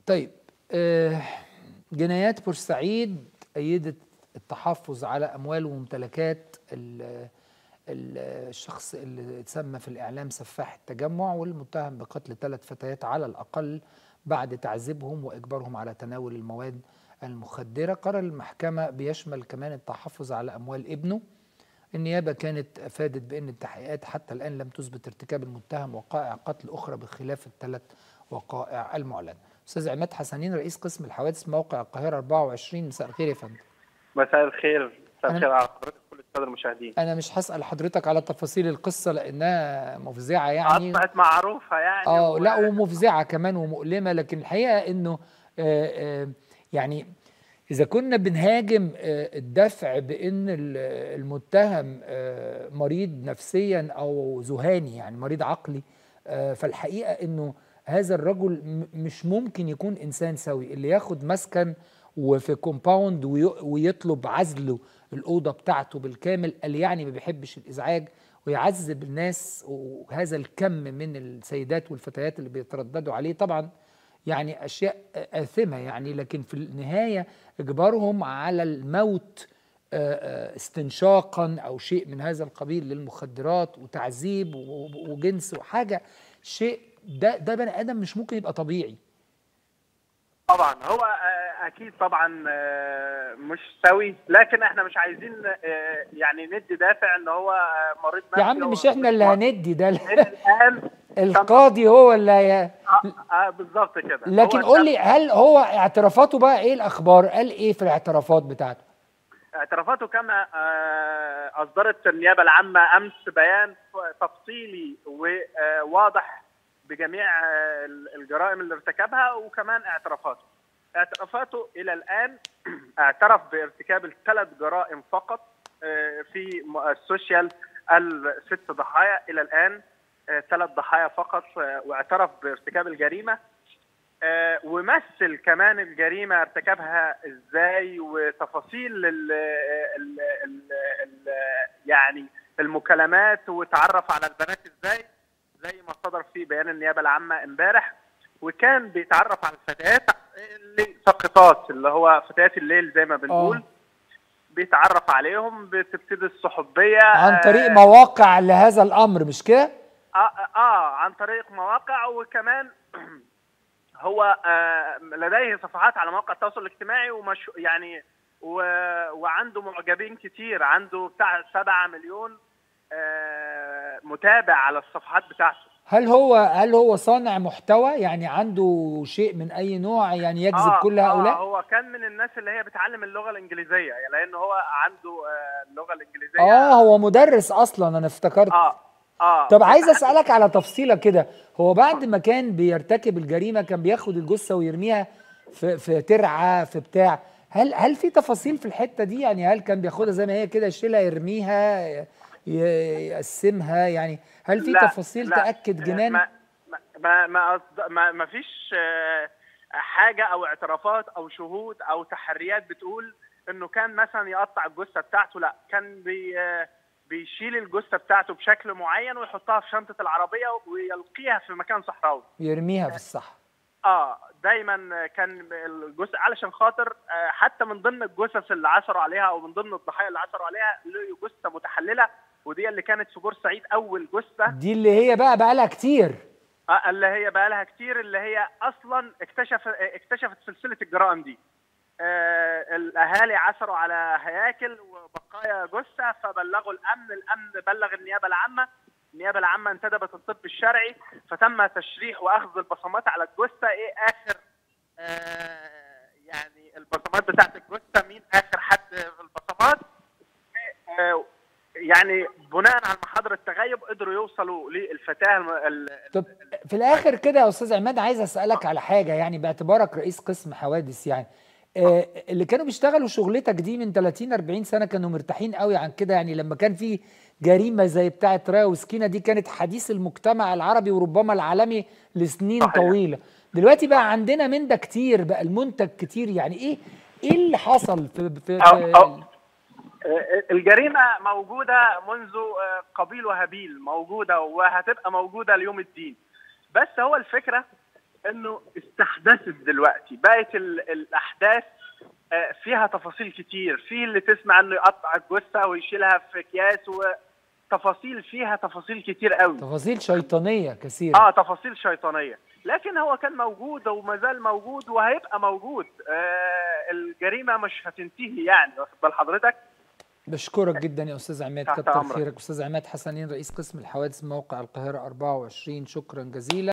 طيب آه، جنايات بورسعيد أيدت التحفظ على أموال وممتلكات ال- ال- الشخص اللي اتسمى في الإعلام سفاح التجمع والمتهم بقتل ثلاث فتيات على الأقل بعد تعذيبهم وإجبارهم على تناول المواد المخدرة قرر المحكمة بيشمل كمان التحفظ على أموال ابنه النيابة كانت أفادت بأن التحقيقات حتى الآن لم تثبت ارتكاب المتهم وقائع قتل أخرى بخلاف الثلاث وقائع المعلنة أستاذ عماد حسنين رئيس قسم الحوادث موقع القاهرة 24 مساء الخير يا فندم مساء الخير مساء أنا- الخير على حضرتك كل الساده المشاهدين أنا مش هسأل حضرتك على تفاصيل القصة لأنها مفزعة يعني اصبحت معروفه يعني اه و- لا ومفزعه كمان ومؤلمه لكن الحقيقه انه آه، آه، يعني اذا كنا بنهاجم آه، الدفع بان ال- المتهم آه، مريض نفسيا او ذهاني يعني مريض عقلي آه، فالحقيقه انه هذا الرجل م- مش ممكن يكون انسان سوي اللي ياخد مسكن وفي كومباوند وي- ويطلب عزله الاوضه بتاعته بالكامل قال يعني ما بيحبش الازعاج ويعذب الناس وهذا الكم من السيدات والفتيات اللي بيترددوا عليه طبعا يعني اشياء آثمه يعني لكن في النهايه اجبارهم على الموت آه، آه، استنشاقا او شيء من هذا القبيل للمخدرات وتعذيب و- وجنس وحاجه شيء ده ده بني ادم مش ممكن يبقى طبيعي طبعا هو آه، اكيد طبعا آه، مش سوي لكن احنا مش عايزين آه، يعني ندي دافع ان هو آه، مريض يا نفسي عم هو مش احنا اللي هندي ده الان القاضي هو اللي هي... آه، آه، بالظبط كده لكن هو قول لي هل هو اعترافاته بقى ايه الاخبار قال ايه في الاعترافات بتاعته اعترافاته كما آه، اصدرت النيابه العامه امس بيان ف- تفصيلي وواضح بجميع آه، الجرائم اللي ارتكبها وكمان اعترافاته. اعترافاته الى الان اعترف بارتكاب الثلاث جرائم فقط آه، في م- السوشيال الست ضحايا الى الان آه، ثلاث ضحايا فقط آه، واعترف بارتكاب الجريمه آه، ومثل كمان الجريمه ارتكبها ازاي وتفاصيل ال ال ال ال يعني المكالمات وتعرف على البنات ازاي زي ما صدر في بيان النيابه العامه امبارح وكان بيتعرف على الفتيات اللي ساقطات اللي هو فتيات الليل زي ما بنقول آه. بيتعرف عليهم بتبتدي الصحوبيه عن طريق آه، مواقع لهذا الامر مش كده اه اه عن طريق مواقع وكمان هو آه لديه صفحات على مواقع التواصل الاجتماعي ومش يعني و... وعنده معجبين كتير عنده بتاع 7 مليون آه متابع على الصفحات بتاعته هل هو هل هو صانع محتوى يعني عنده شيء من اي نوع يعني يجذب كل هؤلاء آه هو كان من الناس اللي هي بتعلم اللغه الانجليزيه يعني لان هو عنده آه اللغه الانجليزيه اه هو مدرس اصلا انا افتكرت اه اه طب عايز اسالك على تفصيله كده هو بعد ما كان بيرتكب الجريمه كان بياخد الجثه ويرميها في في ترعه في بتاع هل هل في تفاصيل في الحته دي يعني هل كان بياخدها زي ما هي كده يشيلها يرميها ي- يقسمها يعني هل في لا، تفاصيل لا. تاكد جنان ما ما ما أصد- ما, ما فيش آه، حاجه او اعترافات او شهود او تحريات بتقول انه كان مثلا يقطع الجثه بتاعته لا كان بي آه، بيشيل الجثه بتاعته بشكل معين ويحطها في شنطه العربيه ويلقيها في مكان صحراوي يرميها في الصحراء اه دايما كان الجثه علشان خاطر آه، حتى من ضمن الجثث اللي عثروا عليها او من ضمن الضحايا اللي عثروا عليها لقوا جثه متحلله ودي اللي كانت في بورسعيد اول جثه دي اللي هي بقى بقى لها كتير آه، اللي هي بقى لها كتير اللي هي اصلا اكتشف اكتشفت سلسله الجرائم دي آه الاهالي عثروا على هياكل وبقايا جثه فبلغوا الامن الامن بلغ النيابه العامه النيابه العامه انتدبت الطب الشرعي فتم تشريح واخذ البصمات على الجثه ايه اخر آه يعني البصمات بتاعت الجثه مين اخر حد في البصمات آه يعني بناء على محاضر التغيب قدروا يوصلوا للفتاه الم- ال- طب في الاخر كده يا استاذ عماد عايز اسالك على حاجه يعني باعتبارك رئيس قسم حوادث يعني آه اللي كانوا بيشتغلوا شغلتك دي من 30 40 سنه كانوا مرتاحين قوي عن كده يعني لما كان في جريمه زي بتاعه رايه وسكينه دي كانت حديث المجتمع العربي وربما العالمي لسنين صحيح. طويله دلوقتي بقى عندنا من ده كتير بقى المنتج كتير يعني ايه ايه اللي حصل في في, أو- في أو- الجريمه موجوده منذ قبيل وهابيل موجوده وهتبقى موجوده ليوم الدين بس هو الفكره انه استحدثت دلوقتي بقت ال- الاحداث آه، فيها تفاصيل كتير في اللي تسمع انه يقطع الجثه ويشيلها في اكياس وتفاصيل فيها تفاصيل كتير قوي تفاصيل شيطانيه كثيره اه تفاصيل شيطانيه لكن هو كان موجود وما زال موجود وهيبقى موجود آه الجريمه مش هتنتهي يعني واخد بال حضرتك بشكرك جدا يا استاذ عماد تحت كتر أمرك. خيرك استاذ عماد حسنين رئيس قسم الحوادث موقع القاهره 24 شكرا جزيلا